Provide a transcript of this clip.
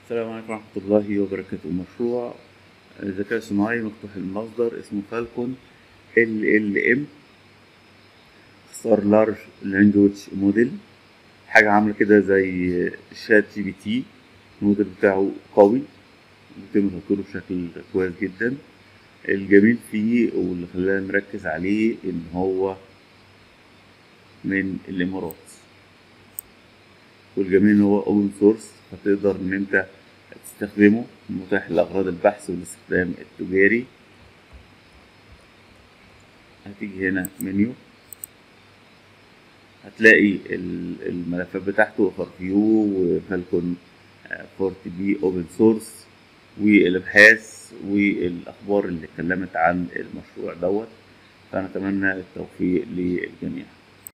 السلام عليكم ورحمة الله وبركاته مشروع ذكاء صناعي مفتوح المصدر اسمه فالكون ال ال ام اختصار لارج لانجوج موديل حاجة عاملة كده زي شات جي بي تي الموديل بتاعه قوي بيتم تطويره بشكل كويس جدا الجميل فيه واللي خلانا نركز عليه ان هو من الامارات والجميل ان هو اوبن سورس فتقدر ان انت تستخدمه متاح لاغراض البحث والاستخدام التجاري هتيجي هنا منيو هتلاقي الملفات بتاعته فيو وفالكون فورتي بي اوبن سورس والابحاث والاخبار اللي اتكلمت عن المشروع دوت فانا اتمنى التوفيق للجميع